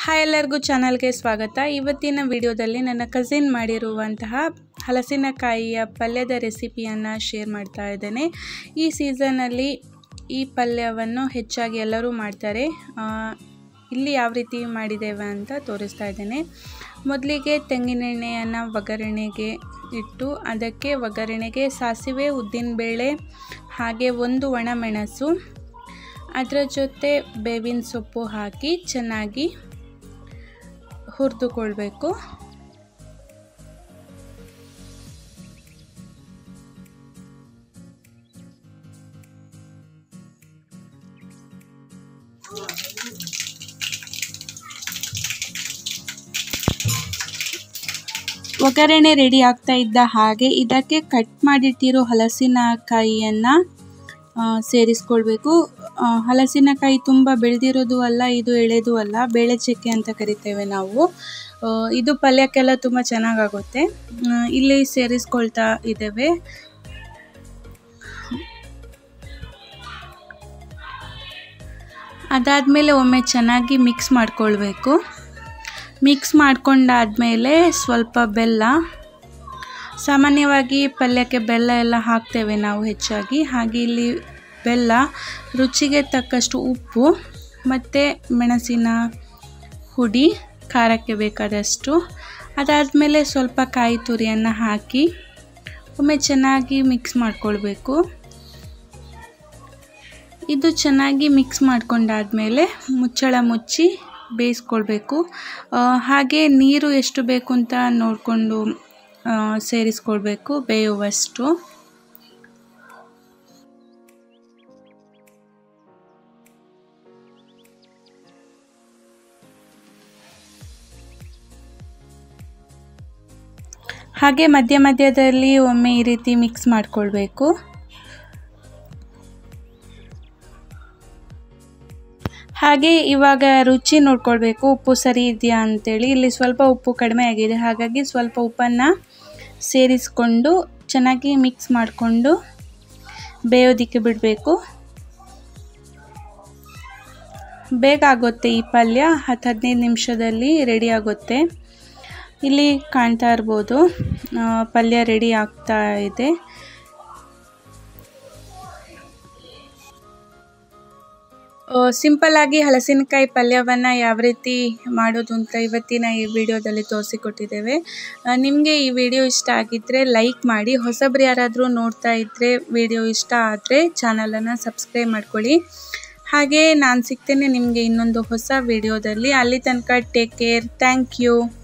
hi ಎಲ್ಲರಿಗೂ ಚಾನಲ್ಗೆ ಸ್ವಾಗತ ಇವತ್ತಿನ ವಿಡಿಯೋದಲ್ಲಿ ನನ್ನ ಕಸಿನ್ ಮಾಡಿರುವಂತಹ ಹಲಸಿನಕಾಯಿಯ ಪಲ್ಯದ ರೆಸಿಪಿಯನ್ನು ಶೇರ್ ಮಾಡ್ತಾ ಇದ್ದೇನೆ ಈ ಸೀಸನಲ್ಲಿ ಈ ಪಲ್ಯವನ್ನು ಹೆಚ್ಚಾಗಿ ಎಲ್ಲರೂ ಮಾಡ್ತಾರೆ ಆ, ಇಲ್ಲಿ ಯಾವ ರೀತಿ ಮಾಡಿದ್ದೇವೆ ಅಂತ ತೋರಿಸ್ತಾ ಇದ್ದೇನೆ ಮೊದಲಿಗೆ ತೆಂಗಿನೆಣ್ಣೆಯನ್ನು ಒಗ್ಗರಣೆಗೆ ಇಟ್ಟು ಅದಕ್ಕೆ ಒಗ್ಗರಣೆಗೆ ಸಾಸಿವೆ ಉದ್ದಿನಬೇಳೆ ಹಾಗೆ ಒಂದು ಒಣಮೆಣಸು ಅದರ ಜೊತೆ ಬೇವಿನ ಸೊಪ್ಪು ಹಾಕಿ ಚೆನ್ನಾಗಿ ಹುರಿದುಕೊಳ್ಬೇಕು ಒಗ್ಗರಣೆ ರೆಡಿ ಆಗ್ತಾ ಇದ್ದ ಹಾಗೆ ಇದಕ್ಕೆ ಕಟ್ ಮಾಡಿಟ್ಟಿರೋ ಹಲಸಿನಕಾಯಿಯನ್ನು ಸೇರಿಸ್ಕೊಳ್ಬೇಕು ಆ, ಹಲಸಿನಕಾಯಿ ತುಂಬ ಬೆಳೆದಿರೋದು ಅಲ್ಲ ಇದು ಎಳೆದು ಅಲ್ಲ ಬೇಳೆ ಚಕ್ಕೆ ಅಂತ ಕರಿತೇವೆ ನಾವು ಆ, ಇದು ಪಲ್ಯಕ್ಕೆಲ್ಲ ತುಂಬ ಚೆನ್ನಾಗಾಗುತ್ತೆ ಆ, ಇಲ್ಲಿ ಸೇರಿಸ್ಕೊಳ್ತಾ ಇದ್ದೇವೆ ಅದಾದಮೇಲೆ ಒಮ್ಮೆ ಚೆನ್ನಾಗಿ ಮಿಕ್ಸ್ ಮಾಡ್ಕೊಳ್ಬೇಕು ಮಿಕ್ಸ್ ಮಾಡ್ಕೊಂಡಾದಮೇಲೆ ಸ್ವಲ್ಪ ಬೆಲ್ಲ ಸಾಮಾನ್ಯವಾಗಿ ಪಲ್ಯಕ್ಕೆ ಬೆಲ್ಲ ಎಲ್ಲ ಹಾಕ್ತೇವೆ ನಾವು ಹೆಚ್ಚಾಗಿ ಹಾಗೆ ಇಲ್ಲಿ ಬೆಲ್ಲ ರುಚಿಗೆ ತಕ್ಕಷ್ಟು ಉಪ್ಪು ಮತ್ತು ಮೆಣಸಿನ ಹುಡಿ ಖಾರಕ್ಕೆ ಬೇಕಾದಷ್ಟು ಅದಾದಮೇಲೆ ಸ್ವಲ್ಪ ಕಾಯಿ ತುರಿಯನ್ನು ಹಾಕಿ ಒಮ್ಮೆ ಚೆನ್ನಾಗಿ ಮಿಕ್ಸ್ ಮಾಡ್ಕೊಳ್ಬೇಕು ಇದು ಚೆನ್ನಾಗಿ ಮಿಕ್ಸ್ ಮಾಡ್ಕೊಂಡಾದಮೇಲೆ ಮುಚ್ಚಳ ಮುಚ್ಚಿ ಬೇಯಿಸ್ಕೊಳ್ಬೇಕು ಆ, ಹಾಗೆ ನೀರು ಎಷ್ಟು ಬೇಕು ಅಂತ ನೋಡಿಕೊಂಡು ಸೇರಿಸ್ಕೊಳ್ಬೇಕು ಬೇಯುವಷ್ಟು ಹಾಗೆ ಮಧ್ಯ ಮಧ್ಯದಲ್ಲಿ ಒಮ್ಮೆ ಈ ರೀತಿ ಮಿಕ್ಸ್ ಮಾಡಿಕೊಳ್ಬೇಕು ಹಾಗೆ ಇವಾಗ ರುಚಿ ನೋಡ್ಕೊಳ್ಬೇಕು ಉಪ್ಪು ಸರಿ ಇದೆಯಾ ಅಂತೇಳಿ ಇಲ್ಲಿ ಸ್ವಲ್ಪ ಉಪ್ಪು ಕಡಿಮೆ ಆಗಿದೆ ಹಾಗಾಗಿ ಸ್ವಲ್ಪ ಉಪ್ಪನ್ನು ಸೇರಿಸ್ಕೊಂಡು ಚೆನ್ನಾಗಿ ಮಿಕ್ಸ್ ಮಾಡಿಕೊಂಡು ಬೇಯೋದಕ್ಕೆ ಬಿಡಬೇಕು ಬೇಗ ಆಗುತ್ತೆ ಈ ಪಲ್ಯ ಹತ್ತು ಹದಿನೈದು ನಿಮಿಷದಲ್ಲಿ ರೆಡಿ ಆಗುತ್ತೆ ಇಲ್ಲಿ ಕಾಣ್ತಾ ಇರ್ಬೋದು ಆ, ಪಲ್ಯ ರೆಡಿ ಆಗ್ತಾ ಇದೆ ಸಿಂಪಲ್ ಆಗಿ ಹಲಸಿನಕಾಯಿ ಪಲ್ಯವನ್ನು ಯಾವ ರೀತಿ ಮಾಡೋದು ಅಂತ ಇವತ್ತಿನ ಈ ವಿಡಿಯೋದಲ್ಲಿ ತೋರಿಸಿಕೊಟ್ಟಿದ್ದೇವೆ ನಿಮಗೆ ಈ ವಿಡಿಯೋ ಇಷ್ಟ ಆಗಿದ್ದರೆ ಲೈಕ್ ಮಾಡಿ ಹೊಸಬ್ರು ಯಾರಾದರೂ ನೋಡ್ತಾ ಇದ್ದರೆ ವಿಡಿಯೋ ಇಷ್ಟ ಆದರೆ ಚಾನಲನ್ನು ಸಬ್ಸ್ಕ್ರೈಬ್ ಮಾಡ್ಕೊಳ್ಳಿ ಹಾಗೆ ನಾನು ಸಿಗ್ತೇನೆ ನಿಮಗೆ ಇನ್ನೊಂದು ಹೊಸ ವಿಡಿಯೋದಲ್ಲಿ ಅಲ್ಲಿ ತನಕ ಟೇಕ್ ಕೇರ್ ಥ್ಯಾಂಕ್ ಯು